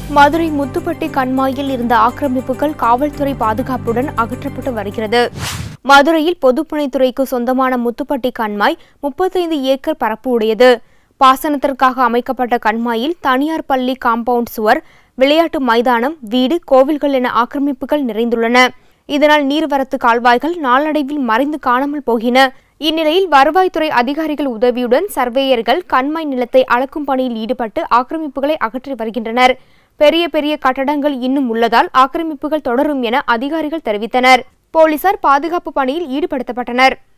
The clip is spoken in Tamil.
மதுரை முத்துப்பட்டி கண்மாயில் இருந்த ஆக்கிரமிப்புகள் காவல்துறை பாதுகாப்புடன் அகற்றப்பட்டு வருகிறது மதுரையில் பொதுப்பணித்துறைக்கு சொந்தமான முத்துப்பட்டி கண்மாய் முப்பத்தைந்து ஏக்கர் பரப்பு உடையது பாசனத்திற்காக அமைக்கப்பட்ட கண்மாயில் தனியார் பள்ளி காம்பவுண்ட் சுவர் விளையாட்டு மைதானம் வீடு கோவில்கள் என ஆக்கிரமிப்புகள் நிறைந்துள்ளன இதனால் நீர்வரத்து கால்வாய்கள் நாளடைவில் மறைந்து காணாமல் போகின இந்நிலையில் வருவாய்த்துறை அதிகாரிகள் உதவியுடன் சர்வேயர்கள் கண்மாய் நிலத்தை அளக்கும் பணியில் ஈடுபட்டு ஆக்கிரமிப்புகளை அகற்றி வருகின்றனர் பெரிய பெரிய கட்டடங்கள் இன்னும் உள்ளதால் ஆக்கிரமிப்புகள் தொடரும் என அதிகாரிகள் தெரிவித்தனர் போலீசார் பாதுகாப்பு பணியில் ஈடுபடுத்தப்பட்டனர்